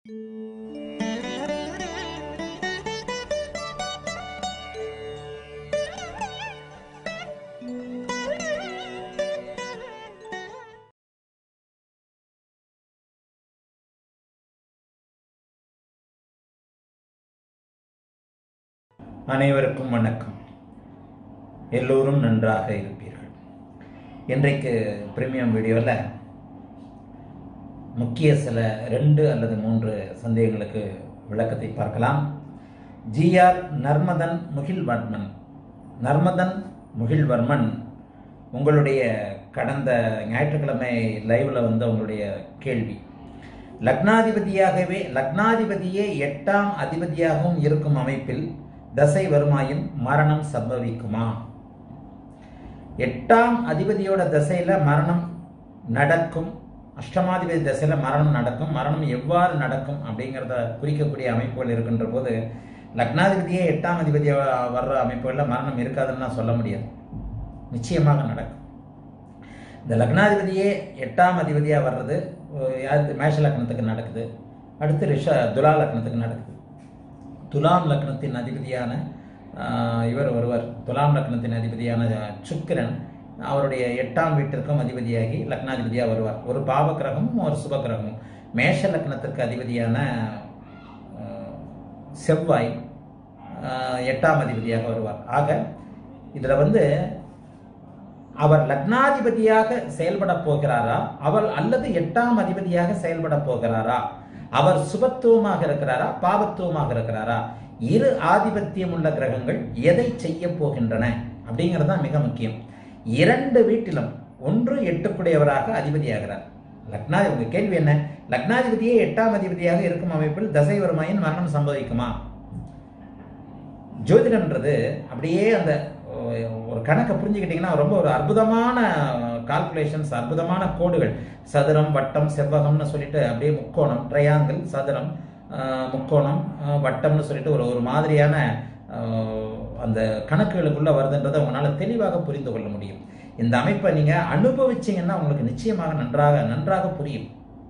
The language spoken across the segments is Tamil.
அனைவருக்கும் வணக்கம் எல்லோரும் நன்றாக இருப்பீர்கள் இன்றைக்கு பிரீமியம் வீடியோவில் முக்கிய சில ரெண்டு அல்லது மூன்று சந்தேகங்களுக்கு விளக்கத்தை பார்க்கலாம் ஜிஆர் நர்மதன் முகில்வர்மன் நர்மதன் முகில்வர்மன் உங்களுடைய கடந்த ஞாயிற்றுக்கிழமை லைவில் வந்த உங்களுடைய கேள்வி லக்னாதிபதியாகவே லக்னாதிபதியே எட்டாம் அதிபதியாகவும் இருக்கும் அமைப்பில் தசை வருமாயின் மரணம் சம்பவிக்குமா எட்டாம் அதிபதியோட தசையில மரணம் நடக்கும் அஷ்டமாதிபதி தசையில மரணம் நடக்கும் மரணம் எவ்வாறு நடக்கும் அப்படிங்கிறத குறிக்கக்கூடிய அமைப்புகள் இருக்கின்ற போது லக்னாதிபதியே எட்டாம் அதிபதியாக வர்ற அமைப்புகளில் மரணம் இருக்காதுன்னு நான் சொல்ல முடியாது நிச்சயமாக நடக்கும் இந்த லக்னாதிபதியே எட்டாம் அதிபதியாக வர்றது யாருக்கு மேஷ லக்னத்துக்கு நடக்குது அடுத்து ரிஷ துலா லக்னத்துக்கு நடக்குது துலாம் லக்னத்தின் அதிபதியான இவர் ஒருவர் துலாம் லக்னத்தின் அதிபதியான சுக்கிரன் அவருடைய எட்டாம் வீட்டிற்கும் அதிபதியாகி லக்னாதிபதியாக வருவார் ஒரு பாவ கிரகமும் ஒரு சுப கிரகமும் மேஷ லக்னத்திற்கு அதிபதியான செவ்வாய் எட்டாம் அதிபதியாக வருவார் ஆக இதில் வந்து அவர் லக்னாதிபதியாக செயல்பட போகிறாரா அவர் அல்லது எட்டாம் அதிபதியாக செயல்பட போகிறாரா அவர் சுபத்துவமாக இருக்கிறாரா பாவத்துவமாக இருக்கிறாரா இரு ஆதிபத்தியம் உள்ள கிரகங்கள் எதை செய்ய போகின்றன அப்படிங்கிறது தான் மிக முக்கியம் இரண்டு வீட்டிலும் ஒன்று எட்டுக்குடையவராக அதிபதியாகிறார் லக்னாதி உங்க கேள்வி என்ன லக்னாதிபதியே எட்டாம் அதிபதியாக இருக்கும் அமைப்பில் தசை வருமாயின் மரணம் சம்பவிக்குமா ஜோதிடம்ன்றது அப்படியே அந்த ஒரு கணக்கை புரிஞ்சுக்கிட்டீங்கன்னா ரொம்ப ஒரு அற்புதமான கால்குலேஷன்ஸ் அற்புதமான கோடுகள் சதுரம் வட்டம் செவ்வகம்னு சொல்லிட்டு அப்படியே முக்கோணம் ட்ரையாங்கிள் சதுரம் முக்கோணம் வட்டம்னு சொல்லிட்டு ஒரு ஒரு மாதிரியான அந்த கணக்குகளுக்குள்ள வருதுன்றதை உங்களால் தெளிவாக புரிந்து கொள்ள முடியும் இந்த அமைப்பை நீங்க அனுபவிச்சீங்கன்னா உங்களுக்கு நிச்சயமாக நன்றாக நன்றாக புரியும்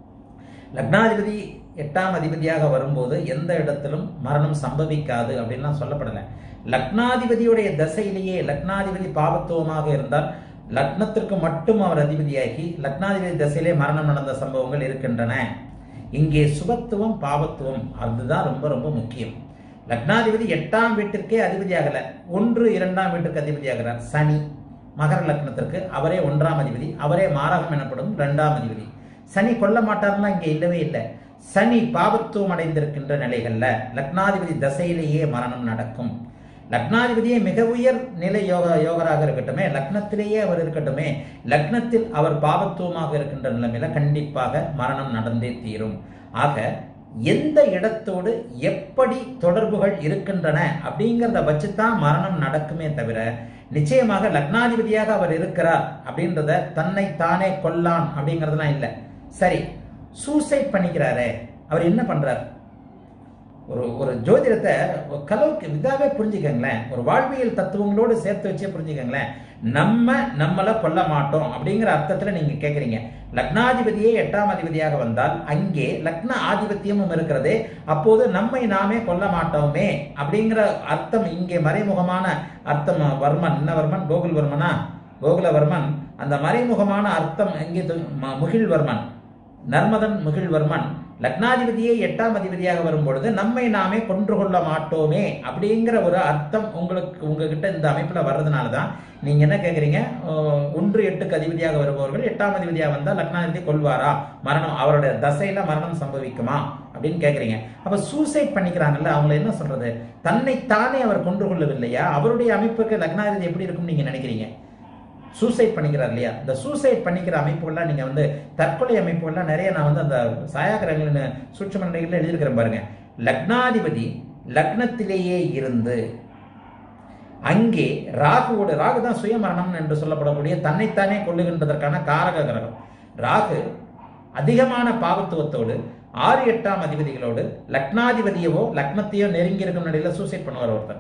லக்னாதிபதி எட்டாம் அதிபதியாக வரும்போது எந்த இடத்திலும் மரணம் சம்பவிக்காது அப்படின்லாம் சொல்லப்படலை லக்னாதிபதியுடைய தசையிலேயே லக்னாதிபதி பாவத்துவமாக இருந்தால் லக்னத்திற்கு மட்டும் அவர் அதிபதியாகி லக்னாதிபதி தசையிலே மரணம் நடந்த சம்பவங்கள் இருக்கின்றன இங்கே சுபத்துவம் பாவத்துவம் அதுதான் ரொம்ப ரொம்ப முக்கியம் லக்னாதிபதி எட்டாம் வீட்டிற்கே அதிபதியாகல ஒன்று இரண்டாம் வீட்டிற்கு அதிபதியாகிறார் சனி மகர லக்னத்திற்கு அவரே ஒன்றாம் அதிபதி அவரே மாரகம் எனப்படும் இரண்டாம் அதிபதி சனி கொல்ல மாட்டார்னா இங்கே இல்லவே இல்லை சனி பாவத்துவம் அடைந்திருக்கின்ற நிலைகள்ல லக்னாதிபதி தசையிலேயே மரணம் நடக்கும் லக்னாதிபதியே மிக உயர் நிலை யோக யோகராக இருக்கட்டுமே லக்னத்திலேயே அவர் இருக்கட்டுமே லக்னத்தில் அவர் பாவத்துவமாக இருக்கின்ற நிலைமையில கண்டிப்பாக மரணம் நடந்தே தீரும் ஆக எந்த இடத்தோடு எப்படி தொடர்புகள் இருக்கின்றன அப்படிங்கிறத வச்சுதான் மரணம் நடக்குமே தவிர நிச்சயமாக லக்னாதிபதியாக அவர் இருக்கிறார் அப்படின்றத தன்னை தானே கொல்லான் அப்படிங்கிறதுலாம் இல்லை சரி சூசைட் பண்ணிக்கிறாரே அவர் என்ன பண்றார் ஒரு ஒரு ஜோதிடத்தை கலவுக்கு இதாவே புரிஞ்சுக்கங்களேன் ஒரு வாழ்வியல் தத்துவங்களோடு சேர்த்து வச்சே புரிஞ்சுக்கங்களேன் நம்ம நம்மளை கொல்ல மாட்டோம் அப்படிங்கிற அர்த்தத்துல நீங்க கேக்குறீங்க லக்னாதிபதியே எட்டாம் அதிபதியாக வந்தால் அங்கே லக்ன ஆதிபத்தியமும் இருக்கிறதே அப்போது நம்மை நாமே கொல்ல மாட்டோமே அப்படிங்கிற அர்த்தம் இங்கே மறைமுகமான அர்த்தம் வர்மன் என்ன வர்மன் கோகுல்வர்மனா கோகுலவர்மன் அந்த மறைமுகமான அர்த்தம் இங்கே முகில்வர்மன் நர்மதன் முகில்வர்மன் லக்னாதிபதியே எட்டாம் அதிபதியாக வரும்பொழுது நம்மை நாமே கொன்று கொள்ள மாட்டோமே அப்படிங்கிற ஒரு அர்த்தம் உங்களுக்கு உங்ககிட்ட இந்த அமைப்புல வர்றதுனால தான் நீங்க என்ன கேக்குறீங்க ஒன்று எட்டுக்கு அதிபதியாக வருபவர்கள் எட்டாம் அதிபதியாக வந்தால் லக்னாதிபதி கொள்வாரா மரணம் அவருடைய தசையில மரணம் சம்பவிக்குமா அப்படின்னு கேக்குறீங்க அப்ப சூசைட் பண்ணிக்கிறாங்கல்ல அவங்களை என்ன சொல்றது தன்னை தானே அவர் கொன்று கொள்ளவில்லையா அவருடைய அமைப்புக்கு லக்னாதிபதி எப்படி இருக்கும்னு நீங்க நினைக்கிறீங்க சூசைட் பண்ணிக்கிறார் இல்லையா இந்த சூசைட் பண்ணிக்கிற அமைப்புகள்லாம் நீங்கள் வந்து தற்கொலை அமைப்புகள்லாம் நிறைய நான் வந்து அந்த சாயாகிரகங்களின் சூட்சம நிலைகளில் எழுதியிருக்கிறேன் பாருங்க லக்னாதிபதி லக்னத்திலேயே இருந்து அங்கே ராகுவோட ராகு தான் சுயமரணம் என்று சொல்லப்படக்கூடிய தன்னைத்தானே கொள்ளுகின்றதற்கான காரக கிரகம் ராகு அதிகமான பாவத்துவத்தோடு ஆறு எட்டாம் அதிபதிகளோடு லக்னாதிபதியவோ லக்னத்தையோ நெருங்கி இருக்கும் நிலையில சூசைட் பண்ணுவார் ஒருத்தர்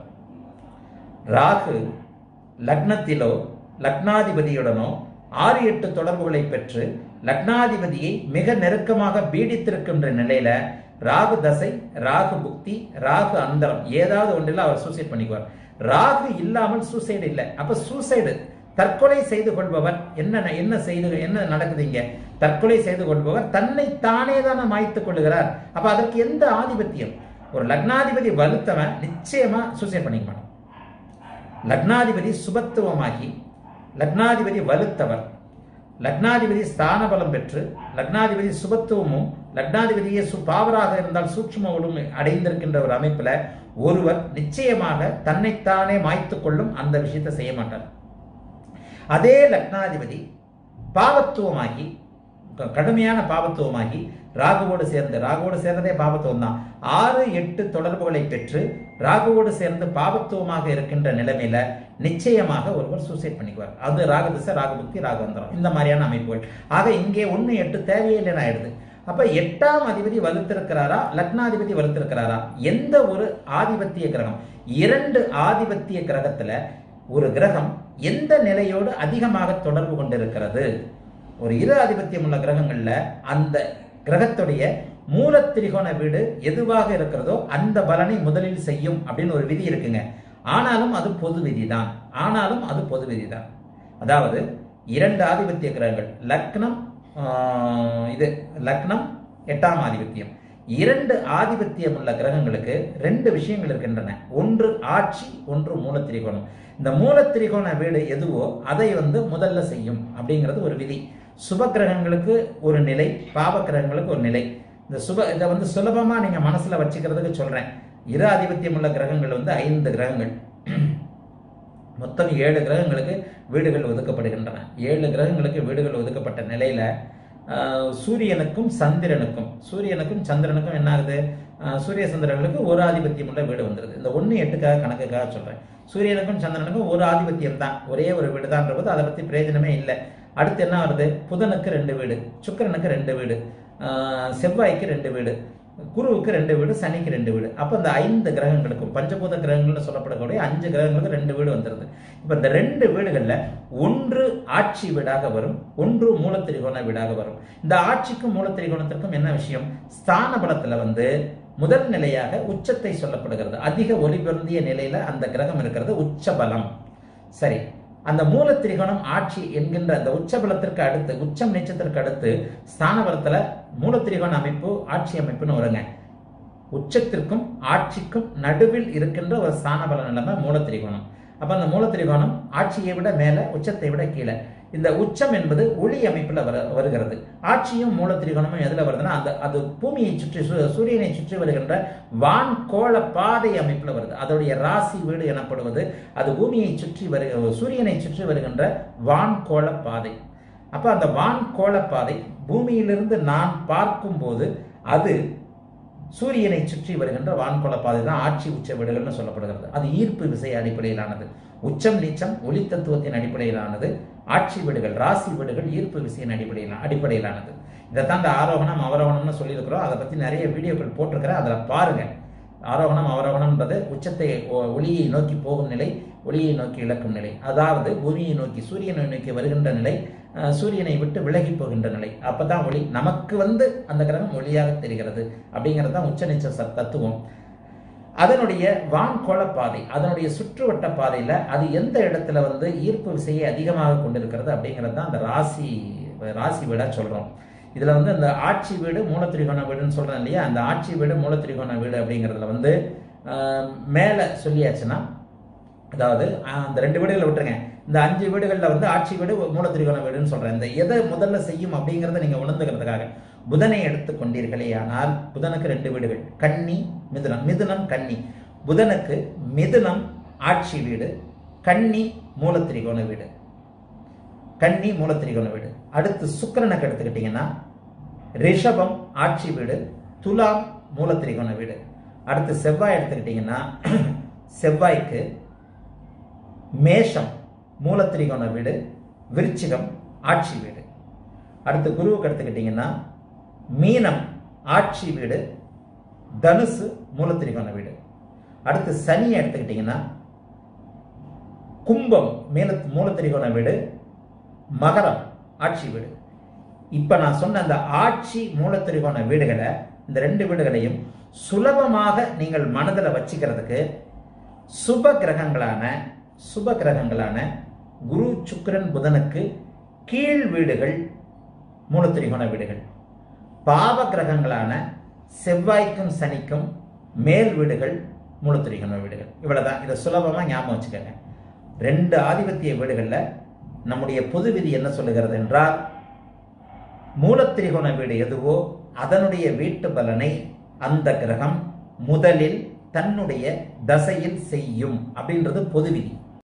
ராகு லக்னத்திலோ லக்னாதிபதியுடனோ ஆறு எட்டு தொடர்புகளை பெற்று லக்னாதிபதியை மிக நெருக்கமாக பீடித்திருக்கின்ற நிலையில ராகு தசை ராகு புக்தி ராகு அந்தரம் ஏதாவது ஒன்றில் அவர் சூசைட் பண்ணிக்குவார் ராகு இல்லாமல் சூசைடு இல்லை அப்ப சூசைடு தற்கொலை செய்து கொள்பவர் என்ன என்ன செய்து என்ன நடக்குது இங்க தற்கொலை செய்து கொள்பவர் தன்னை தானே தானே மாய்த்துக் கொள்ளுகிறார் அப்ப அதற்கு எந்த ஆதிபத்தியம் ஒரு லக்னாதிபதி வலுத்தவன் நிச்சயமா சூசைட் பண்ணிக்க மாட்டான் லக்னாதிபதி சுபத்துவமாகி லக்னாதிபதி வலுத்தவர் லக்னாதிபதி ஸ்தான பலம் பெற்று லக்னாதிபதி சுபத்துவமும் லக்னாதிபதியே சுபாவராக இருந்தால் சூட்சும ஒழுமை அடைந்திருக்கின்ற ஒரு அமைப்புல ஒருவர் நிச்சயமாக தன்னைத்தானே மாய்த்து கொள்ளும் அந்த விஷயத்தை செய்ய மாட்டார் அதே லக்னாதிபதி பாவத்துவமாகி க- கடுமையான பாவத்துவமாகி ராகுவோடு சேர்ந்து ராகுவோடு சேர்ந்ததே பாவத்துவம் தான் ஆறு எட்டு தொடர்புகளை பெற்று ராகுவோடு சேர்ந்து பாவத்துவமாக இருக்கின்ற நிலைமையில நிச்சயமாக ஒருவர் சூசைட் பண்ணிக்குவார் அது ராகதிசை ராகுபக்தி ராகவந்தரம் இந்த மாதிரியான அமைப்புகள் ஆக இங்கே ஒன்று எட்டு தேவையில்லைன்னு ஆயிடுது அப்ப எட்டாம் அதிபதி வலுத்திருக்கிறாரா லக்னாதிபதி வலுத்திருக்கிறாரா எந்த ஒரு ஆதிபத்திய கிரகம் இரண்டு ஆதிபத்திய கிரகத்துல ஒரு கிரகம் எந்த நிலையோடு அதிகமாக தொடர்பு கொண்டிருக்கிறது ஒரு இரு ஆதிபத்தியம் உள்ள கிரகங்கள்ல அந்த கிரகத்துடைய மூலத்திரிகோண வீடு எதுவாக இருக்கிறதோ அந்த பலனை முதலில் செய்யும் அப்படின்னு ஒரு விதி இருக்குங்க ஆனாலும் அது பொது விதி தான் ஆனாலும் அது பொது விதி தான் அதாவது இரண்டு ஆதிபத்திய கிரகங்கள் லக்னம் ஆஹ், இது லக்னம் எட்டாம் ஆதிபத்தியம் இரண்டு ஆதிபத்தியம் உள்ள கிரகங்களுக்கு ரெண்டு விஷயங்கள் இருக்கின்றன ஒன்று ஆட்சி ஒன்று மூலத்திரிகோணம் இந்த மூலத்திரிகோண வீடு எதுவோ அதை வந்து முதல்ல செய்யும் அப்படிங்கிறது ஒரு விதி சுப கிரகங்களுக்கு ஒரு நிலை பாவ கிரகங்களுக்கு ஒரு நிலை இந்த சுப இதை வந்து சுலபமா நீங்க மனசுல வச்சுக்கிறதுக்கு சொல்றேன் இரு ஆதிபத்தியம் உள்ள கிரகங்கள் வந்து ஐந்து கிரகங்கள் மொத்தம் ஏழு கிரகங்களுக்கு வீடுகள் ஒதுக்கப்படுகின்றன ஏழு கிரகங்களுக்கு வீடுகள் ஒதுக்கப்பட்ட நிலையில ஆஹ், சூரியனுக்கும் சந்திரனுக்கும் சூரியனுக்கும் சந்திரனுக்கும் என்ன ஆகுது ஆஹ், சூரிய சந்திரர்களுக்கு ஒரு ஆதிபத்தியம் உள்ள வீடு வந்துருது இந்த ஒன்று எட்டுக்காக கணக்குக்காக சொல்றேன் சூரியனுக்கும் சந்திரனுக்கும் ஒரு ஆதிபத்தியம் தான் ஒரே ஒரு வீடு தான் போது அதை பத்தி பிரயோஜனமே இல்லை அடுத்து என்ன வருது புதனுக்கு ரெண்டு வீடு சுக்கிரனுக்கு ரெண்டு வீடு ஆஹ், செவ்வாய்க்கு ரெண்டு வீடு குருவுக்கு ரெண்டு வீடு சனிக்கு ரெண்டு வீடு அப்போ இந்த ஐந்து கிரகங்களுக்கும் பஞ்சபூத கிரகங்கள்னு சொல்லப்படக்கூடிய அஞ்சு கிரகங்களுக்கு ரெண்டு வீடு வந்துருது இப்போ இந்த ரெண்டு வீடுகள்ல ஒன்று ஆட்சி வீடாக வரும் ஒன்று மூலத்திரிகோண வீடாக வரும் இந்த ஆட்சிக்கும் மூலத்திரிகோணத்திற்கும் என்ன விஷயம் ஸ்தான பலத்துல வந்து முதல் நிலையாக உச்சத்தை சொல்லப்படுகிறது அதிக ஒளி பொருந்திய நிலையில அந்த கிரகம் இருக்கிறது உச்ச பலம் சரி அந்த மூலத்திரிகோணம் ஆட்சி என்கின்ற அந்த உச்ச பலத்திற்கு அடுத்து உச்சம் நீச்சத்திற்கு அடுத்து ஸ்தான பலத்துல மூலத்திரிகோண அமைப்பு ஆட்சி அமைப்புன்னு வருங்க உச்சத்திற்கும் ஆட்சிக்கும் நடுவில் இருக்கின்ற ஒரு ஸ்தான பல நிலைமை மூலத்திரிகோணம் அப்ப அந்த மூலத்திரிகோணம் ஆட்சியை விட மேல உச்சத்தை விட கீழே இந்த உச்சம் என்பது ஒளி அமைப்புல வர வருகிறது ஆட்சியும் மூலத்திரிகோணமும் எதுல வருதுன்னா அந்த அது பூமியை சுற்றி சூ- சூரியனை சுற்றி வருகின்ற வான் கோள பாதை அமைப்புல வருது அதோடைய ராசி வீடு எனப்படுவது அது பூமியை சுற்றி வரு சூரியனை சுற்றி வருகின்ற வான் கோள பாதை அப்ப அந்த வான் கோள பாதை பூமியிலிருந்து நான் பார்க்கும்போது அது சூரியனை சுற்றி வருகின்ற வான்கோள பாதை தான் ஆட்சி உச்ச வீடுகள்னு சொல்லப்படுகிறது அது ஈர்ப்பு விசை அடிப்படையிலானது உச்சம் நீச்சம் ஒளி தத்துவத்தின் அடிப்படையிலானது ஆட்சி வீடுகள் ராசி வீடுகள் ஈர்ப்பு விசையின் அடிப்படையில அடிப்படையிலானது இதைத்தான் இந்த ஆரோகணம் அவரோகணம்னு சொல்லியிருக்கிறோம் அதை பத்தி நிறைய வீடியோக்கள் போட்டிருக்கிறேன் அதுல பாருங்க ஆரோகணம் அவரோகணம்ன்றது உச்சத்தை ஒ- ஒளியை நோக்கி போகும் நிலை ஒளியை நோக்கி இழக்கும் நிலை அதாவது பூமியை நோக்கி சூரியனை நோக்கி வருகின்ற நிலை அஹ், சூரியனை விட்டு விலகி போகின்ற நிலை அப்பதான் ஒளி நமக்கு வந்து அந்த கிரகம் ஒளியாக தெரிகிறது அப்படிங்கிறது தான் உச்ச நீச்ச ச- தத்துவம் அதனுடைய வான்கோள பாதை அதனுடைய சுற்றுவட்ட பாதையில அது எந்த இடத்துல வந்து ஈர்ப்பு விசையை அதிகமாக கொண்டிருக்கிறது அப்படிங்கிறது தான் அந்த ராசி ராசி வீடா சொல்றோம் இதுல வந்து அந்த ஆட்சி வீடு மூலத்திரிகோண வீடுன்னு சொல்றேன் இல்லையா அந்த ஆட்சி வீடு மூலத்திரிகோண வீடு அப்படிங்கிறதுல வந்து ஆஹ், மேல சொல்லியாச்சுன்னா அதாவது ஆஹ், அந்த ரெண்டு வீடுகளை விட்டுருங்க இந்த அஞ்சு வீடுகளில் வந்து ஆட்சி வீடு மூலத்திரிகோண வீடுன்னு சொல்றேன் இந்த எதை முதல்ல செய்யும் அப்படிங்கிறத நீங்க உணர்ந்துக்கிறதுக்காக புதனை எடுத்துக் கொண்டீர்களே ஆனால் புதனுக்கு ரெண்டு வீடுகள் கன்னி மிதுனம் மிதுனம் கன்னி புதனுக்கு மிதுனம் ஆட்சி வீடு கன்னி மூலத்திரிகோண வீடு கன்னி மூலத்திரிகோண வீடு அடுத்து சுக்கிரனுக்கு எடுத்துக்கிட்டீங்கன்னா ரிஷபம் ஆட்சி வீடு துலாம் மூலத்திரிகோண வீடு அடுத்து செவ்வாய் எடுத்துக்கிட்டீங்கன்னா செவ்வாய்க்கு மேஷம் மூலத்திரிகோண வீடு விருச்சிகம் ஆட்சி வீடு அடுத்து குருவுக்கு எடுத்துக்கிட்டீங்கன்னா மீனம் ஆட்சி வீடு தனுசு மூலத்திரிகோண வீடு அடுத்து சனியை எடுத்துக்கிட்டீங்கன்னா கும்பம் மேல மூலத்திரிகோண வீடு மகரம் ஆட்சி வீடு இப்ப நான் சொன்ன அந்த ஆட்சி மூலத்திரிகோண வீடுகளை இந்த ரெண்டு வீடுகளையும் சுலபமாக நீங்கள் மனதில் வச்சுக்கிறதுக்கு சுப கிரகங்களான சுப கிரகங்களான குரு சுக்கிரன் புதனுக்கு கீழ் வீடுகள் மூலத்திரிகோண வீடுகள் பாவ கிரகங்களான செவ்வாய்க்கும் சனிக்கும் மேல் வீடுகள் மூலத்திரிகோண வீடுகள் இவ்வளவுதான் இதை சுலபமா ஞாபகம் வச்சுக்கோங்க ரெண்டு ஆதிபத்திய வீடுகள்ல நம்முடைய பொது விதி என்ன சொல்லுகிறது என்றால் மூலத்திரிகோண வீடு எதுவோ அதனுடைய வீட்டு பலனை அந்த கிரகம் முதலில் தன்னுடைய தசையில் செய்யும் அப்படின்றது பொது விதி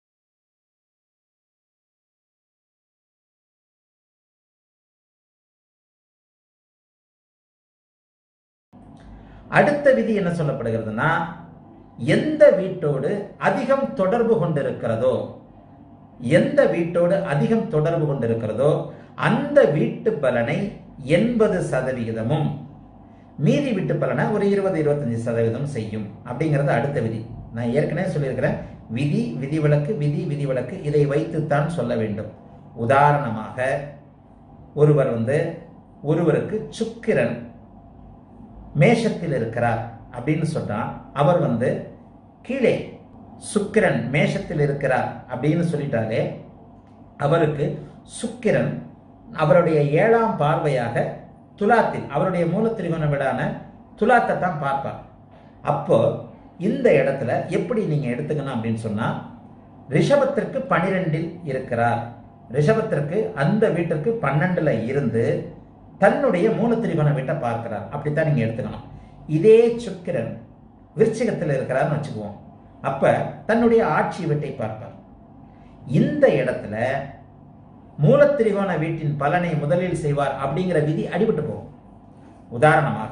அடுத்த விதி என்ன சொல்லப்படுகிறதுனா எந்த வீட்டோடு அதிகம் தொடர்பு கொண்டிருக்கிறதோ எந்த வீட்டோடு அதிகம் தொடர்பு கொண்டிருக்கிறதோ அந்த வீட்டு பலனை எண்பது சதவிகிதமும் மீதி வீட்டு பலனை ஒரு இருபது இருபத்தஞ்சு சதவீதம் செய்யும் அப்படிங்கிறது அடுத்த விதி நான் ஏற்கனவே சொல்லியிருக்கிறேன் விதி விதிவிலக்கு விதி விதிவிலக்கு இதை வைத்துத்தான் சொல்ல வேண்டும் உதாரணமாக ஒருவர் வந்து ஒருவருக்கு சுக்கிரன் மேஷத்தில் இருக்கிறார் அப்படின்னு சொன்னா அவர் வந்து கீழே சுக்கிரன் மேஷத்தில் இருக்கிறார் அப்படின்னு சொல்லிட்டாலே அவருக்கு சுக்கிரன் அவருடைய ஏழாம் பார்வையாக துலாத்தில் அவருடைய மூலத்திரிகோண வீடான துலாத்தை தான் பார்ப்பார் அப்போ இந்த இடத்துல எப்படி நீங்க எடுத்துக்கணும் அப்படின்னு சொன்னா ரிஷபத்திற்கு பனிரெண்டில் இருக்கிறார் ரிஷபத்திற்கு அந்த வீட்டிற்கு பன்னெண்டுல இருந்து தன்னுடைய மூலத்திரிகோண வீட்டை பார்க்கிறார் அப்படித்தான் நீங்க எடுத்துக்கணும் இதே சுக்கிரன் விருச்சிகத்தில் இருக்கிறார்னு வச்சுக்குவோம் அப்ப தன்னுடைய ஆட்சி வீட்டை பார்ப்பார் இந்த இடத்துல மூலத்திரிகோண வீட்டின் பலனை முதலில் செய்வார் அப்படிங்கிற விதி அடிபட்டு போகும் உதாரணமாக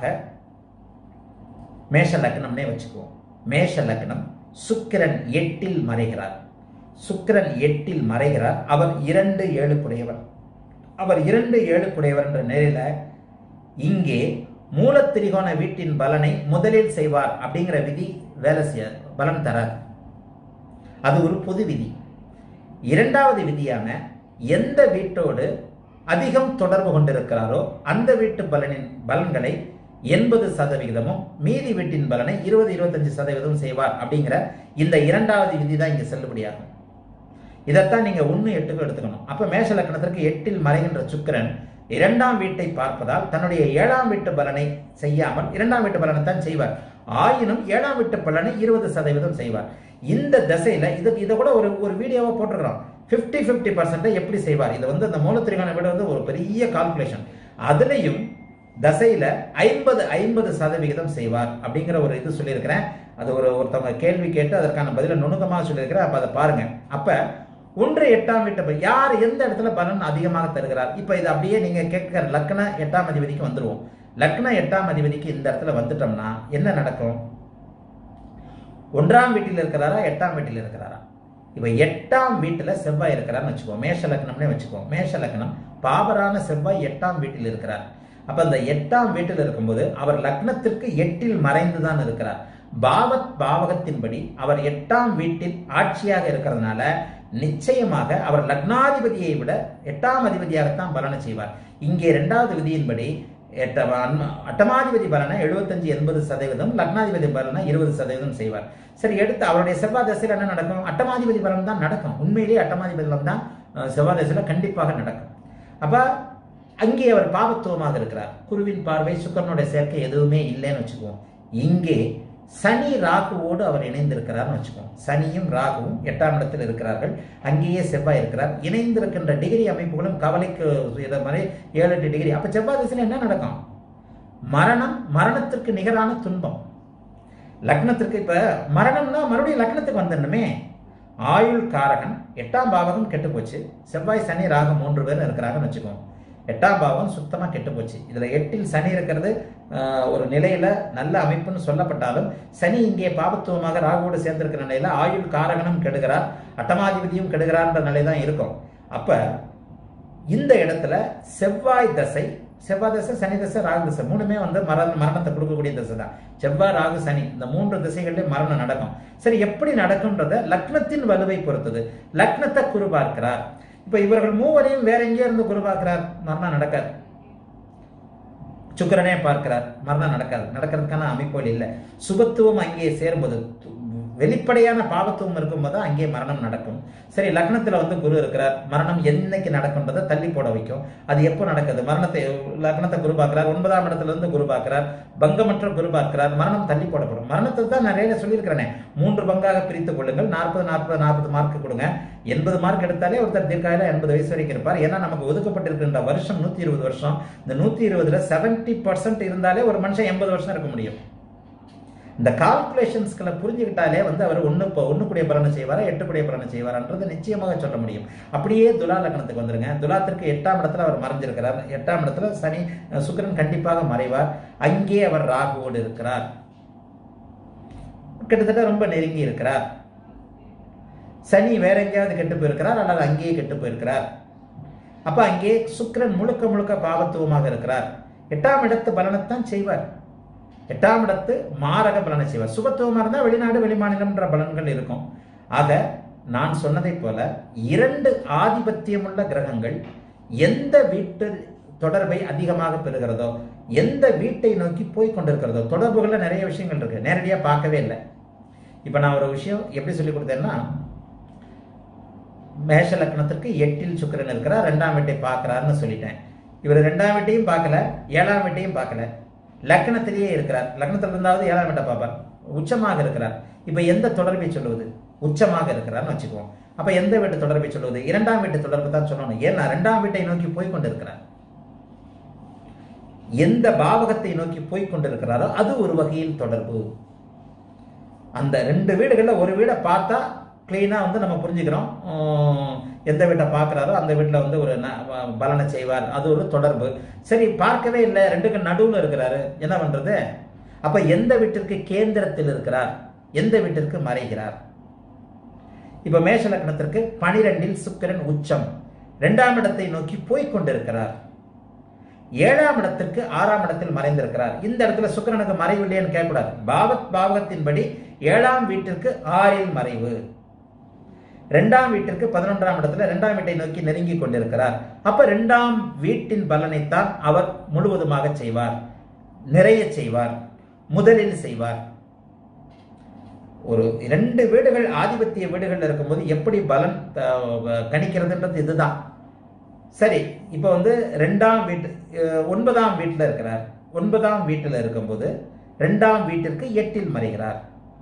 மேஷ லக்னம்னே வச்சுக்குவோம் மேஷ லக்னம் சுக்கிரன் எட்டில் மறைகிறார் சுக்கிரன் எட்டில் மறைகிறார் அவர் இரண்டு ஏழுக்குடையவர் அவர் இரண்டு ஏழுக்குடையவர் என்ற நிலையில இங்கே மூலத்திரிகோண வீட்டின் பலனை முதலில் செய்வார் அப்படிங்கிற விதி வேலை செய்ய பலன் தராது அது ஒரு பொது விதி இரண்டாவது விதியான எந்த வீட்டோடு அதிகம் தொடர்பு கொண்டிருக்கிறாரோ அந்த வீட்டு பலனின் பலன்களை எண்பது சதவிகிதமும் மீதி வீட்டின் பலனை இருபது இருபத்தஞ்சு சதவீதம் செய்வார் அப்படிங்கிற இந்த இரண்டாவது விதி தான் இங்க செல்லுபடியாகும் இதைத்தான் நீங்க ஒன்னு எட்டுக்கு எடுத்துக்கணும் அப்ப மேஷ லக்கணத்திற்கு எட்டில் மறைகின்ற சுக்கிரன் இரண்டாம் வீட்டை பார்ப்பதால் தன்னுடைய ஏழாம் வீட்டு பலனை செய்யாமல் இரண்டாம் வீட்டு பலனை தான் செய்வார் ஆயினும் ஏழாம் வீட்டு பலனை இருபது சதவீதம் செய்வார் இந்த திசையில இது இதை கூட ஒரு ஒரு வீடியோவா போட்டிருக்கிறோம் பிப்டி பிப்டி பர்சன்ட் எப்படி செய்வார் இது வந்து அந்த மூலத்திரிகான விட வந்து ஒரு பெரிய கால்குலேஷன் அதுலயும் தசையில ஐம்பது ஐம்பது சதவிகிதம் செய்வார் அப்படிங்கிற ஒரு இது சொல்லியிருக்கிறேன் அது ஒரு ஒருத்தவங்க கேள்வி கேட்டு அதற்கான பதில நுணுக்கமாக சொல்லியிருக்கிறேன் அப்ப அதை பாருங்க அப்ப ஒன்று எட்டாம் வீட்டு ப- யார் எந்த இடத்துல பலன் அதிகமாக தருகிறார் இப்ப இது அப்படியே நீங்க கேட்கிற லக்ன எட்டாம் அதிபதிக்கு வந்துருவோம் லக்ன எட்டாம் அதிபதிக்கு இந்த இடத்துல வந்துட்டோம்னா என்ன நடக்கும் ஒன்றாம் வீட்டில் இருக்கிறாரா எட்டாம் வீட்டில் இருக்கிறாரா இப்ப எட்டாம் வீட்டுல செவ்வாய் இருக்கிறார்னு வச்சுக்கோ மேஷ லக்னம்னே வச்சுக்கோ மேஷ லக்னம் பாவரான செவ்வாய் எட்டாம் வீட்டில் இருக்கிறார் அப்ப அந்த எட்டாம் வீட்டில் இருக்கும்போது அவர் லக்னத்திற்கு எட்டில் மறைந்து தான் இருக்கிறார் பாவத் பாவகத்தின்படி அவர் எட்டாம் வீட்டில் ஆட்சியாக இருக்கிறதுனால நிச்சயமாக அவர் லக்னாதிபதியை விட எட்டாம் அதிபதியாகத்தான் பலனை செய்வார் இங்கே இரண்டாவது விதியின்படி எட்ட- அன்ம- அட்டமாதிபதி பலனை எழுபத்தஞ்சு எண்பது சதவீதம் லக்னாதிபதி பலனை இருபது சதவீதம் செய்வார் சரி எடுத்து அவருடைய செவ்வாய் தசையில் என்ன நடக்கும் அட்டமாதிபதி பலன் தான் நடக்கும் உண்மையிலேயே அட்டமாதிபதி பலன் தான் அஹ், செவ்வாய் தசையில் கண்டிப்பாக நடக்கும் அப்ப அங்கே அவர் பாவத்துவமாக இருக்கிறார் குருவின் பார்வை சுக்கரனுடைய சேர்க்கை எதுவுமே இல்லைன்னு வச்சுக்குவோம் இங்கே சனி ராகுவோடு அவர் இணைந்திருக்கிறார்னு வச்சுக்குவோம் சனியும் ராகுவும் எட்டாம் இடத்தில் இருக்கிறார்கள் அங்கேயே செவ்வாய் இருக்கிறார் இணைந்திருக்கின்ற டிகிரி அமைப்புகளும் கவலைக்கு இதை மாதிரி ஏழு எட்டு டிகிரி அப்ப செவ்வாய் திசையில் என்ன நடக்கும் மரணம் மரணத்திற்கு நிகரான துன்பம் லக்னத்திற்கு இப்ப மரணம்னா மறுபடியும் லக்னத்துக்கு வந்துடணுமே ஆயுள் காரகன் எட்டாம் பாவகம் கெட்டு போச்சு செவ்வாய் சனி ராகம் மூன்று பேர் இருக்கிறாங்கன்னு வச்சுக்கோங்க எட்டாம் பாவம் சுத்தமா கெட்டு போச்சு இதுல எட்டில் சனி இருக்கிறது ஆஹ், ஒரு நிலையில நல்ல அமைப்புன்னு சொல்லப்பட்டாலும் சனி இங்கே பாபத்துவமாக ராகுவோடு சேர்ந்திருக்கிற நிலையில ஆயுள் காரகனும் கெடுகிறார் அட்டமாதிபதியும் கெடுகிறார்ன்ற நிலை தான் இருக்கும் அப்ப இந்த இடத்துல செவ்வாய் தசை செவ்வாய் தசை சனி தசை ராகு தசை மூணுமே வந்து மரண மரணத்தை கொடுக்கக்கூடிய தசை தான் செவ்வாய் ராகு சனி இந்த மூன்று திசைகளிலும் மரணம் நடக்கும் சரி எப்படி நடக்கும்ன்றத லக்னத்தின் வலுவை பொறுத்தது லக்னத்தை குரு பார்க்கிறார் இப்ப இவர்கள் மூவரையும் வேற எங்கேயோ இருந்து குரு பார்க்கிறார் மரணம் நடக்காது சுக்கிரனே பார்க்கிறார் மரணம் நடக்காது நடக்கிறதுக்கான அமைப்புகள் இல்லை சுபத்துவம் அங்கே சேரும்போது வெளிப்படையான பாவத்துவம் இருக்கும்போது அங்கே மரணம் நடக்கும் சரி லக்னத்துல வந்து குரு இருக்கிறார் மரணம் என்னைக்கு நடக்கும்ன்றதை தள்ளி போட வைக்கும் அது எப்போ நடக்குது மரணத்தை லக்னத்தை குரு பார்க்கிறார் ஒன்பதாம் இடத்துல இருந்து குரு பார்க்கிறார் பங்கமற்ற குரு பார்க்கிறார் மரணம் தள்ளி போடப்படும் மரணத்தை தான் நிறைய சொல்லியிருக்கிறேனே மூன்று பங்காக பிரித்துக் கொள்ளுங்கள் நாற்பது நாற்பது நாற்பது மார்க் கொடுங்க எண்பது மார்க் எடுத்தாலே ஒருத்தர் தீர்க்காயில எண்பது வயசு வரைக்கும் இருப்பார் ஏன்னா நமக்கு ஒதுக்கப்பட்டிருக்கின்ற வருஷம் நூத்தி இருபது வருஷம் இந்த நூத்தி இருபதுல செவன்டி பர்சன்ட் இருந்தாலே ஒரு மனுஷன் எண்பது வருஷம் இருக்க முடியும் இந்த கால்குலேஷன்ஸ்களை புரிஞ்சுக்கிட்டாலே வந்து அவர் ஒன்று இப்போ ஒன்று கூடிய பலனை செய்வாரா எட்டு கூடிய பலனை செய்வாரான்றது நிச்சயமாக சொல்ல முடியும் அப்படியே துலா லக்னத்துக்கு வந்துருங்க துலாத்திற்கு எட்டாம் இடத்துல அவர் மறைஞ்சிருக்கிறார் எட்டாம் இடத்துல சனி சுக்கிரன் கண்டிப்பாக மறைவார் அங்கே அவர் ராகுவோடு இருக்கிறார் கிட்டத்தட்ட ரொம்ப நெருங்கி இருக்கிறார் சனி வேற எங்கேயாவது கெட்டு போயிருக்கிறார் அல்லது அங்கேயே கெட்டு போயிருக்கிறார் அப்ப அங்கே சுக்கிரன் முழுக்க முழுக்க பாவத்துவமாக இருக்கிறார் எட்டாம் இடத்து பலனைத்தான் செய்வார் எட்டாம் இடத்து மாரக பலனை செய்வார் சுபத்துவமாக இருந்தால் வெளிநாடு வெளிமாநிலம்ன்ற பலன்கள் இருக்கும் ஆக நான் சொன்னதைப் போல இரண்டு ஆதிபத்தியமுள்ள கிரகங்கள் எந்த வீட்டு தொடர்பை அதிகமாக பெறுகிறதோ எந்த வீட்டை நோக்கி போய் கொண்டிருக்கிறதோ தொடர்புகள்ல நிறைய விஷயங்கள் இருக்கு நேரடியா பார்க்கவே இல்லை இப்ப நான் ஒரு விஷயம் எப்படி சொல்லி கொடுத்தேன்னா மேஷ லக்னத்திற்கு எட்டில் சுக்கிரன் இருக்கிறார் ரெண்டாம் வீட்டை பார்க்கிறாருன்னு சொல்லிட்டேன் இவர் ரெண்டாம் வீட்டையும் பார்க்கல ஏழாம் வீட்டையும் பார்க்கல லக்னத்திலேயே இருக்கிறார் லக்னத்தில் இருந்தாவது ஏழாம் வீட்டை பார்ப்பார் உச்சமாக இருக்கிறார் இப்ப எந்த தொடர்பை சொல்லுவது உச்சமாக இருக்கிறார்னு வச்சுக்குவோம் அப்ப எந்த வீட்டு தொடர்பை சொல்லுவது இரண்டாம் வீட்டு தொடர்பு தான் சொல்லணும் ஏன்னா இரண்டாம் வீட்டை நோக்கி போய் கொண்டிருக்கிறார் எந்த பாவகத்தை நோக்கி போய் கொண்டிருக்கிறாரோ அது ஒரு வகையில் தொடர்பு அந்த ரெண்டு வீடுகளில் ஒரு வீடை பார்த்தா கிளீனாக வந்து நம்ம புரிஞ்சுக்கிறோம் உம், எந்த வீட்டை பார்க்குறாரோ அந்த வீட்டில் வந்து ஒரு ந- வ- பலனை செய்வார் அது ஒரு தொடர்பு சரி பார்க்கவே இல்லை ரெண்டுக்கு நடுவில் இருக்கிறாரு என்ன பண்றது அப்ப எந்த வீட்டிற்கு கேந்திரத்தில் இருக்கிறார் எந்த வீட்டிற்கு மறைகிறார் இப்ப மேஷ லக்னத்திற்கு பனிரெண்டில் சுக்கிரன் உச்சம் இரண்டாம் இடத்தை நோக்கி போய் கொண்டிருக்கிறார் ஏழாம் இடத்திற்கு ஆறாம் இடத்தில் மறைந்திருக்கிறார் இந்த இடத்துல சுக்கிரனுக்கு மறைவு இல்லையேன்னு கேட்கக்கூடாது பாவத் பாவகத்தின்படி ஏழாம் வீட்டிற்கு ஆறில் மறைவு இரண்டாம் வீட்டிற்கு பதினொன்றாம் இடத்துல இரண்டாம் வீட்டை நோக்கி நெருங்கி கொண்டிருக்கிறார் அப்ப இரண்டாம் வீட்டின் பலனைத்தான் அவர் முழுவதுமாக செய்வார் நிறைய செய்வார் முதலில் செய்வார் ஒரு இரண்டு வீடுகள் ஆதிபத்திய வீடுகள் இருக்கும்போது எப்படி பலன் அஹ், கணிக்கிறதுன்றது இதுதான் சரி இப்போ வந்து ரெண்டாம் வீட்டு அஹ், ஒன்பதாம் வீட்டில் இருக்கிறார் ஒன்பதாம் வீட்டில் இருக்கும்போது ரெண்டாம் வீட்டிற்கு எட்டில் மறைகிறார்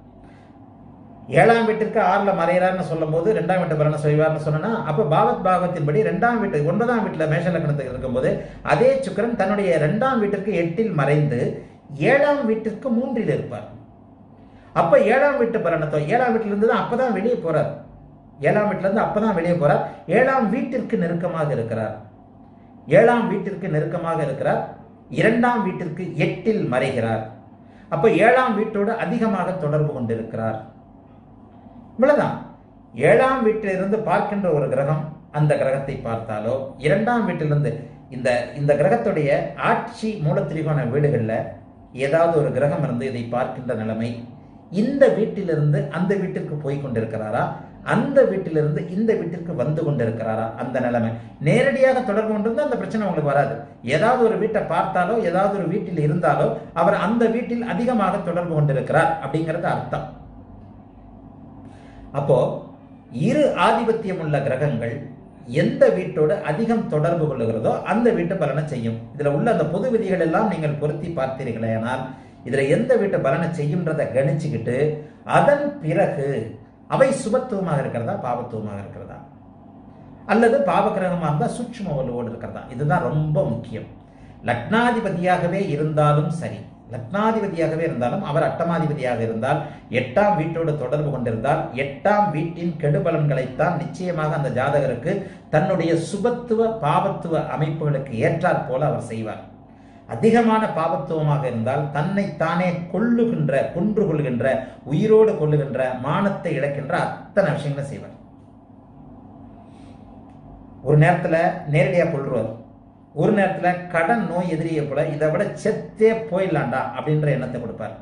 ஏழாம் வீட்டிற்கு ஆறுல மறைகிறார்னு சொல்லும் போது ரெண்டாம் வீட்டு பலனை செய்வார்னு சொன்னா அப்ப பாவத் பாவத்தின்படி ரெண்டாம் வீட்டு ஒன்பதாம் வீட்டுல மேஷ லக்னத்துக்கு இருக்கும்போது அதே சுக்கிரன் தன்னுடைய இரண்டாம் வீட்டிற்கு எட்டில் மறைந்து ஏழாம் வீட்டிற்கு மூன்றில் இருப்பார் அப்ப ஏழாம் வீட்டு பலனத்தோ ஏழாம் வீட்டுல இருந்து தான் அப்பதான் வெளியே போறார் ஏழாம் வீட்டுல இருந்து அப்பதான் வெளியே போறார் ஏழாம் வீட்டிற்கு நெருக்கமாக இருக்கிறார் ஏழாம் வீட்டிற்கு நெருக்கமாக இருக்கிறார் இரண்டாம் வீட்டிற்கு எட்டில் மறைகிறார் அப்ப ஏழாம் வீட்டோடு அதிகமாக தொடர்பு கொண்டிருக்கிறார் இவ்வளவுதான் ஏழாம் வீட்டிலிருந்து பார்க்கின்ற ஒரு கிரகம் அந்த கிரகத்தை பார்த்தாலோ இரண்டாம் வீட்டிலிருந்து இந்த இந்த கிரகத்துடைய ஆட்சி மூலத்திரிகோண வீடுகள்ல ஏதாவது ஒரு கிரகம் இருந்து இதை பார்க்கின்ற நிலைமை இந்த வீட்டிலிருந்து அந்த வீட்டிற்கு போய் கொண்டிருக்கிறாரா அந்த வீட்டிலிருந்து இந்த வீட்டிற்கு வந்து கொண்டிருக்கிறாரா அந்த நிலைமை நேரடியாக தொடர்பு கொண்டிருந்தா அந்த பிரச்சனை உங்களுக்கு வராது ஏதாவது ஒரு வீட்டை பார்த்தாலோ ஏதாவது ஒரு வீட்டில் இருந்தாலோ அவர் அந்த வீட்டில் அதிகமாக தொடர்பு கொண்டிருக்கிறார் அப்படிங்கிறது அர்த்தம் அப்போ இரு ஆதிபத்தியம் உள்ள கிரகங்கள் எந்த வீட்டோடு அதிகம் தொடர்பு கொள்ளுகிறதோ அந்த வீட்டு பலனை செய்யும் இதுல உள்ள அந்த பொது விதிகள் எல்லாம் நீங்கள் பொருத்தி பார்த்தீர்களேனால் இதுல எந்த வீட்டு பலனை செய்யும்ன்றதை கணிச்சுக்கிட்டு அதன் பிறகு அவை சுபத்துவமாக இருக்கிறதா பாவத்துவமாக இருக்கிறதா அல்லது பாவகிரகமாக இருந்தால் சூட்சும வலுவோடு இருக்கிறதா இதுதான் ரொம்ப முக்கியம் லக்னாதிபதியாகவே இருந்தாலும் சரி லக்னாதிபதியாகவே இருந்தாலும் அவர் அட்டமாதிபதியாக இருந்தால் எட்டாம் வீட்டோடு தொடர்பு கொண்டிருந்தால் எட்டாம் வீட்டின் கெடுபலன்களைத்தான் நிச்சயமாக அந்த ஜாதகருக்கு தன்னுடைய சுபத்துவ பாவத்துவ அமைப்புகளுக்கு ஏற்றாற் போல அவர் செய்வார் அதிகமான பாவத்துவமாக இருந்தால் தன்னை தானே கொள்ளுகின்ற கொன்று கொள்கின்ற உயிரோடு கொள்ளுகின்ற மானத்தை இழக்கின்ற அத்தனை விஷயங்களை செய்வார் ஒரு நேரத்துல நேரடியா கொள்றுவார் ஒரு நேரத்துல கடன் நோய் எதிரியை போல இதை விட செத்தே போயிடலாண்டா அப்படின்ற எண்ணத்தை கொடுப்பார்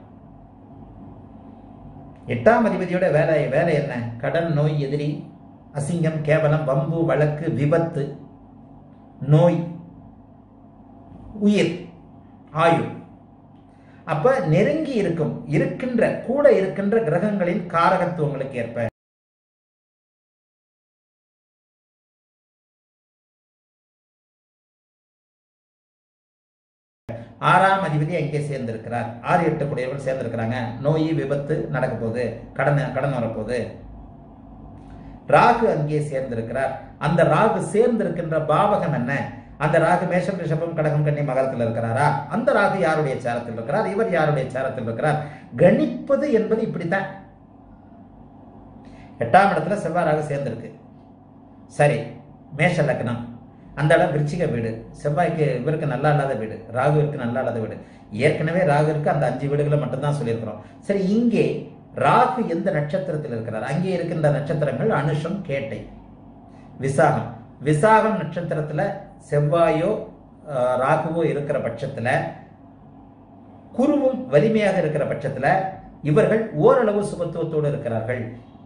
எட்டாம் அதிபதியோட வேலை வேலை என்ன கடன் நோய் எதிரி அசிங்கம் கேவலம் வம்பு வழக்கு விபத்து நோய் உயிர் ஆயுள் அப்ப நெருங்கி இருக்கும் இருக்கின்ற கூட இருக்கின்ற கிரகங்களின் காரகத்துவங்களுக்கு ஏற்ப ஆறாம் அதிபதி அங்கே சேர்ந்திருக்கிறார் ஆறு எட்டு கூடியவர்கள் சேர்ந்திருக்கிறாங்க நோய் விபத்து நடக்க போகுது கடன் கடன் வரப்போகுது ராகு அங்கே சேர்ந்திருக்கிறார் அந்த ராகு சேர்ந்திருக்கின்ற பாவகம் என்ன அந்த ராகு மேஷம் ரிஷபம் கடகம் கன்னி மகரத்தில் இருக்கிறாரா அந்த ராகு யாருடைய சேரத்தில் இருக்கிறார் இவர் யாருடைய சேரத்தில் இருக்கிறார் கணிப்பது என்பது இப்படித்தான் எட்டாம் இடத்துல செவ்வாய் ராகு சேர்ந்திருக்கு சரி மேஷ லக்னம் அந்த இடம் விருச்சிக வீடு செவ்வாய்க்கு இவருக்கு நல்லா இல்லாத வீடு ராகுவிற்கு நல்லா இல்லாத வீடு ஏற்கனவே ராகுவிற்கு அந்த அஞ்சு வீடுகளை மட்டும்தான் சொல்லியிருக்கிறோம் சரி இங்கே ராகு எந்த நட்சத்திரத்தில் இருக்கிறார் அங்கே இருக்கின்ற நட்சத்திரங்கள் அனுஷம் கேட்டை விசாகம் விசாகம் நட்சத்திரத்துல செவ்வாயோ அஹ், ராகுவோ இருக்கிற பட்சத்துல குருவும் வலிமையாக இருக்கிற பட்சத்துல இவர்கள் ஓரளவு சுபத்துவத்தோடு இருக்கிறார்கள்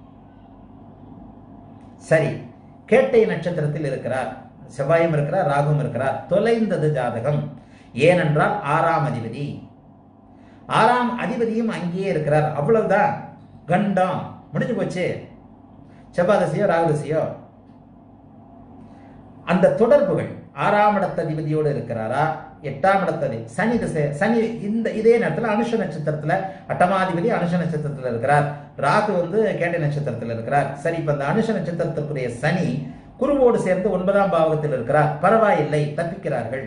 சரி கேட்டை நட்சத்திரத்தில் இருக்கிறார் செவ்வாயும் இருக்கிறார் ராகுவும் இருக்கிறார் தொலைந்தது ஜாதகம் ஏனென்றால் ஆறாம் அதிபதி ஆறாம் அதிபதியும் அங்கேயே இருக்கிறார் அவ்வளவுதான் கண்டம் முடிஞ்சு போச்சு செவ்வாய் தசையோ ராகு தசையோ அந்த தொடர்புகள் ஆறாம் இடத்ததிபதியோடு இருக்கிறாரா எட்டாம் இடத்ததி சனி திசை சனி இந்த இதே நேரத்தில் அனுஷ நட்சத்திரத்துல அட்டமாதிபதி அனுஷ நட்சத்திரத்துல இருக்கிறார் ராகு வந்து கேட்டை நட்சத்திரத்தில் இருக்கிறார் சரி இப்ப இந்த அனுஷ நட்சத்திரத்திற்குரிய சனி குருவோடு சேர்ந்து ஒன்பதாம் பாவகத்தில் இருக்கிறார் பரவாயில்லை தப்பிக்கிறார்கள்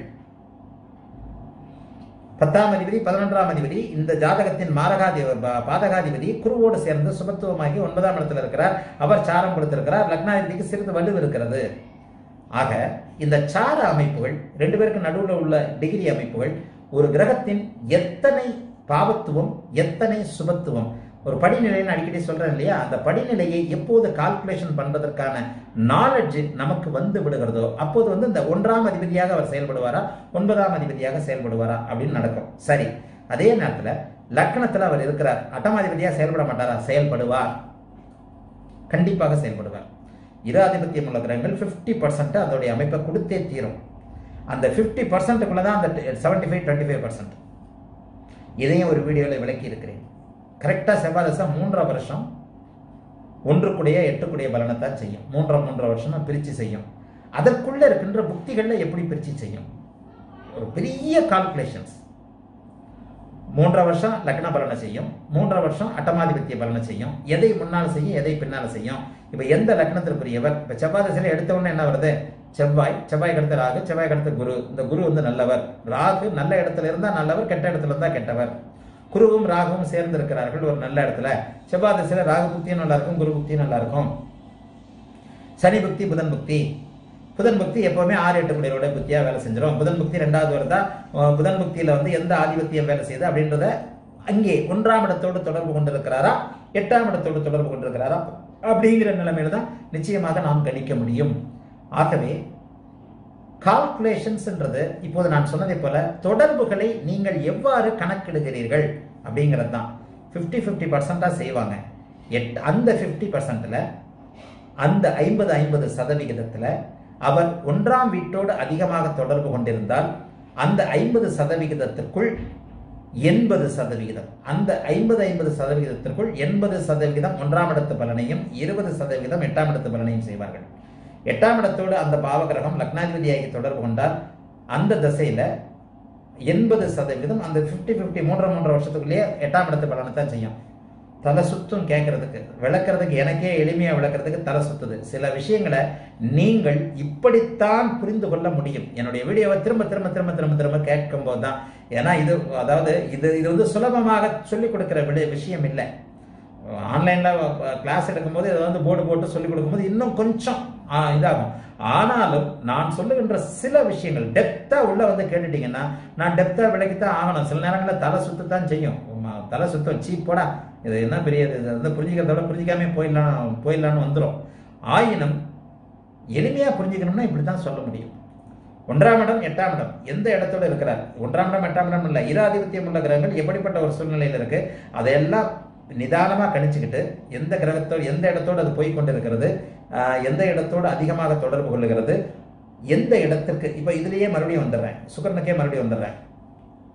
பத்தாம் அதிபதி பதினொன்றாம் அதிபதி இந்த ஜாதகத்தின் மாரகாதி பா- பாதகாதிபதி குருவோடு சேர்ந்து சுபத்துவமாகி ஒன்பதாம் இடத்துல இருக்கிறார் அவர் சாரம் கொடுத்திருக்கிறார் லக்னாதிபதிக்கு சிறிது வலு இருக்கிறது ஆக இந்த சார அமைப்புகள் ரெண்டு பேருக்கு நடுவில் உள்ள டிகிரி அமைப்புகள் ஒரு கிரகத்தின் எத்தனை பாவத்துவம் எத்தனை சுபத்துவம் ஒரு படிநிலைன்னு அடிக்கடி சொல்றேன் இல்லையா அந்த படிநிலையை எப்போது கால்குலேஷன் பண்றதற்கான நாலேஜ் நமக்கு வந்து விடுகிறதோ அப்போது வந்து இந்த ஒன்றாம் அதிபதியாக அவர் செயல்படுவாரா ஒன்பதாம் அதிபதியாக செயல்படுவாரா அப்படின்னு நடக்கும் சரி அதே நேரத்துல லக்னத்துல அவர் இருக்கிறார் அட்டமாதிபதியாக செயல்பட மாட்டாரா செயல்படுவார் கண்டிப்பாக செயல்படுவார் இரு ஆதிபத்தியம் உள்ள கிரகங்கள் ஃபிஃப்டி பர்சன்ட் அதோடைய அமைப்பை கொடுத்தே தீரும் அந்த ஃபிஃப்டி பர்சன்ட்டுக்குள்ள தான் அந்த seventy five twenty five percent இதையும் ஒரு வீடியோவில் விளக்கி இருக்கிறேன் கரெக்டாக செவ்வாய் தசை மூன்றரை வருஷம் ஒன்று கூடிய எட்டு கூடிய பலனை தான் செய்யும் மூன்றரை மூன்றரை வருஷமா பிரித்து செய்யும் அதற்குள்ள இருக்கின்ற புக்திகளில் எப்படி பிரித்து செய்யும் ஒரு பெரிய கால்குலேஷன்ஸ் மூன்றரை வருஷம் லக்ன பலனை செய்யும் மூன்றரை வருஷம் அட்டமாதிபத்திய பலனை செய்யும் எதை முன்னால் செய்யும் எதை பின்னால் செய்யும் இப்போ எந்த லக்னத்திற்குரியவர் இப்போ செவ்வாய் திசையில் எடுத்த உடனே என்ன வருது செவ்வாய் செவ்வாய் அடுத்த ராகு செவ்வாய் அடுத்த குரு இந்த குரு வந்து நல்லவர் ராகு நல்ல இடத்துல இருந்தால் நல்லவர் கெட்ட இடத்துல இருந்தால் கெட்டவர் குருவும் ராகுவும் சேர்ந்து இருக்கிறார்கள் ஒரு நல்ல இடத்துல செவ்வாய் திசையில ராகு புக்தியும் நல்லா இருக்கும் குரு புக்தியும் நல்லா இருக்கும் சனி புக்தி புதன் புக்தி புதன் புக்தி எப்பவுமே ஆறு எட்டு குடியரோட புத்தியா வேலை செஞ்சிடும் புதன் புக்தி ரெண்டாவது வருதா அஹ் புதன் புக்தியில வந்து எந்த ஆதிபத்தியம் வேலை செய்யுது அப்படின்றத அங்கே ஒன்றாம் இடத்தோடு தொடர்பு கொண்டிருக்கிறாரா எட்டாம் இடத்தோடு தொடர்பு கொண்டிருக்கிறாரா அப்படிங்கிற நிலைமையில தான் நிச்சயமாக நாம் கணிக்க முடியும் ஆகவே கால்குலேஷன்ஸ்ன்றது இப்போது நான் சொன்னதை போல தொடர்புகளை நீங்கள் எவ்வாறு கணக்கிடுகிறீர்கள் அப்படிங்கிறது தான் ஃபிஃப்டி ஃபிஃப்டி பர்சண்டாக செய்வாங்க எட் அந்த ஃபிஃப்டி பர்சன்டில் அந்த ஐம்பது ஐம்பது சதவிகிதத்தில் அவர் ஒன்றாம் வீட்டோடு அதிகமாக தொடர்பு கொண்டிருந்தால் அந்த ஐம்பது சதவிகிதத்திற்குள் எண்பது சதவிகிதம் அந்த ஐம்பது ஐம்பது சதவிகிதத்திற்குள் எண்பது சதவிகிதம் ஒன்றாம் இடத்து பலனையும் இருபது சதவிகிதம் எட்டாம் இடத்து பலனையும் செய்வார்கள் எட்டாம் இடத்தோடு அந்த பாவகிரகம் லக்னாதிபதியாகி தொடர்பு கொண்டால் அந்த திசையில எண்பது சதவீதம் அந்த ஃபிஃப்டி ஃபிஃப்டி மூன்றரை மூன்றரை வருஷத்துக்குள்ளேயே எட்டாம் இடத்து பலனை தான் செய்யும் தலை சுத்தும் கேட்கறதுக்கு விளக்குறதுக்கு எனக்கே எளிமையா விளக்குறதுக்கு தலை சுத்துது சில விஷயங்களை நீங்கள் இப்படித்தான் புரிந்து கொள்ள முடியும் என்னுடைய வீடியோவை திரும்ப திரும்ப திரும்ப திரும்ப திரும்ப கேட்கும் போது தான் ஏன்னா இது அதாவது இது இது வந்து சுலபமாக சொல்லிக் கொடுக்கிற விட விஷயம் இல்லை ஆன்லைன்ல கிளாஸ் எடுக்கும்போது இதை வந்து போர்டு போட்டு சொல்லிக் கொடுக்கும்போது இன்னும் கொஞ்சம் ஆ, இதாகும் ஆனாலும் நான் சொல்லுகின்ற சில விஷயங்கள் டெப்தா உள்ள வந்து கேட்டுட்டீங்கன்னா நான் டெப்தா விளக்கித்தான் ஆகணும் சில நேரங்களில் தலை சுத்தத்தான் செய்யும் உம், தலை சுத்தம் சீப் போடா இது என்ன பெரிய இது இது வந்து புரிஞ்சுக்கிறதோட புரிஞ்சிக்காம போயிடலாம் போயிடலான்னு வந்துடும் ஆயினும் எளிமையா புரிஞ்சுக்கணும்னா இப்படி தான் சொல்ல முடியும் ஒன்றாம் இடம் எட்டாம் இடம் எந்த இடத்தோட இருக்கிறார் ஒன்றாம் இடம் எட்டாம் இடம் இல்லை இராதிபத்தியம் உள்ள கிரகங்கள் எப்படிப்பட்ட ஒரு சூழ்நிலையில் இருக்கு அதையெல்லாம் நிதானமா கணிச்சுக்கிட்டு எந்த கிரகத்தோடு எந்த இடத்தோடு அது போய் கொண்டிருக்கிறது ஆஹ், எந்த இடத்தோடு அதிகமாக தொடர்பு கொள்ளுகிறது எந்த இடத்திற்கு இப்போ இதுலயே மறுபடியும் வந்துடுறேன் சுக்கரனுக்கே மறுபடியும் வந்துடுறேன்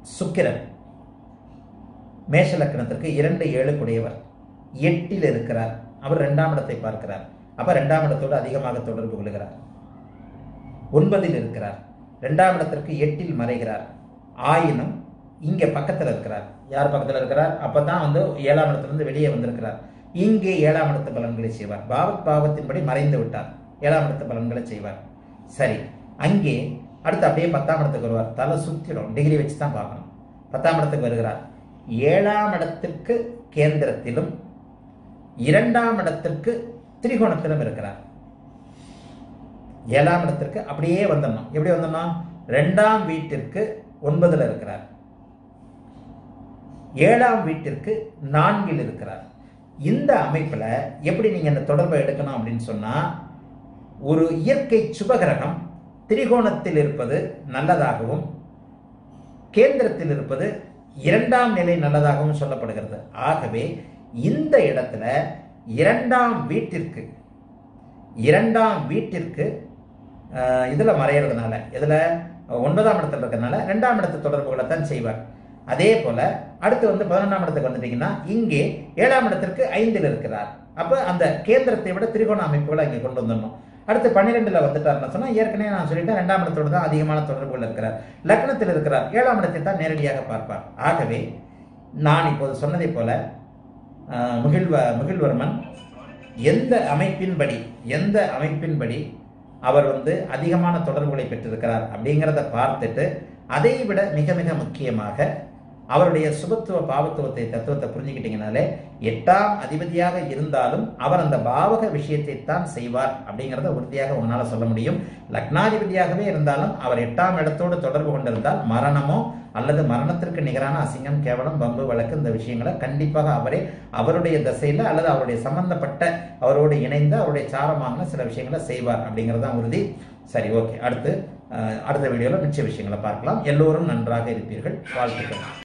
சுக்கிரன் மேஷ லக்னத்திற்கு இரண்டு ஏழு குடையவர் எட்டில் இருக்கிறார் அவர் இரண்டாம் இடத்தை பார்க்கிறார் அப்ப இரண்டாம் இடத்தோடு அதிகமாக தொடர்பு கொள்கிறார் ஒன்பதில் இருக்கிறார் இரண்டாம் இடத்திற்கு எட்டில் மறைகிறார் ஆயினும் இங்க பக்கத்துல இருக்கிறார் யார் பக்கத்துல இருக்கிறார் அப்பதான் வந்து ஏழாம் இடத்திலிருந்து வெளியே வந்திருக்கிறார் இங்கே ஏழாம் இடத்து பலன்களை செய்வார் பாவத் பாவத்தின்படி மறைந்து விட்டார் ஏழாம் இடத்து பலன்களை செய்வார் சரி அங்கே அடுத்து அப்படியே பத்தாம் இடத்துக்கு வருவார் தலை சுத்திடும் டிகிரி வச்சு தான் பார்க்கணும் பத்தாம் இடத்துக்கு வருகிறார் ஏழாம் இடத்திற்கு கேந்திரத்திலும் இரண்டாம் இடத்திற்கு திரிகோணத்திலும் இருக்கிறார் ஏழாம் இடத்திற்கு அப்படியே வந்துடணும் எப்படி வந்துடணும் ரெண்டாம் வீட்டிற்கு ஒன்பதுல இருக்கிறார் ஏழாம் வீட்டிற்கு நான்கில் இருக்கிறார் இந்த அமைப்புல எப்படி நீங்க இந்த தொடர்பை எடுக்கணும் அப்படின்னு சொன்னா ஒரு இயற்கை சுபகிரகம் திரிகோணத்தில் இருப்பது நல்லதாகவும் கேந்திரத்தில் இருப்பது இரண்டாம் நிலை நல்லதாகவும் சொல்லப்படுகிறது ஆகவே இந்த இடத்துல இரண்டாம் வீட்டிற்கு இரண்டாம் வீட்டிற்கு அஹ், இதுல மறையறதுனால இதுல ஒன்பதாம் இடத்துல இருக்கிறதுனால ரெண்டாம் இடத்து தொடர்புகளை தான் செய்வார் அதே போல அடுத்து வந்து பதினொன்றாம் இடத்துக்கு வந்துட்டீங்கன்னா இங்கே ஏழாம் இடத்திற்கு ஐந்தில் இருக்கிறார் அப்ப அந்த கேந்திரத்தை விட திரிகோண அமைப்புகளை இங்கே கொண்டு வந்துடணும் அடுத்து பன்னிரெண்டுல வந்துட்டாருன்னு சொன்னா ஏற்கனவே நான் சொல்லிட்டேன் ரெண்டாம் இடத்தோடு தான் அதிகமான தொடர்புகள் இருக்கிறார் லக்னத்தில் இருக்கிறார் ஏழாம் இடத்தை தான் நேரடியாக பார்ப்பார் ஆகவே நான் இப்போது சொன்னதை போல ஆஹ், முகில்வ முகில்வர்மன் எந்த அமைப்பின்படி எந்த அமைப்பின்படி அவர் வந்து அதிகமான தொடர்புகளை பெற்றிருக்கிறார் அப்படிங்கிறத பார்த்துட்டு அதை விட மிக மிக முக்கியமாக அவருடைய சுபத்துவ பாவத்துவத்தை தத்துவத்தை புரிஞ்சுக்கிட்டீங்கனாலே எட்டாம் அதிபதியாக இருந்தாலும் அவர் அந்த பாவக விஷயத்தை தான் செய்வார் அப்படிங்கிறத உறுதியாக உங்களால சொல்ல முடியும் லக்னாதிபதியாகவே இருந்தாலும் அவர் எட்டாம் இடத்தோடு தொடர்பு கொண்டிருந்தால் மரணமோ அல்லது மரணத்திற்கு நிகரான அசிங்கம் கேவலம் பம்பு வழக்கு இந்த விஷயங்களை கண்டிப்பாக அவரே அவருடைய தசையில அல்லது அவருடைய சம்பந்தப்பட்ட அவரோடு இணைந்து அவருடைய சாரமான சில விஷயங்களை செய்வார் அப்படிங்கிறது தான் உறுதி சரி ஓகே அடுத்து அஹ், அடுத்த வீடியோவில் மிச்ச விஷயங்களை பார்க்கலாம் எல்லோரும் நன்றாக இருப்பீர்கள் வாழ்த்துக்கள்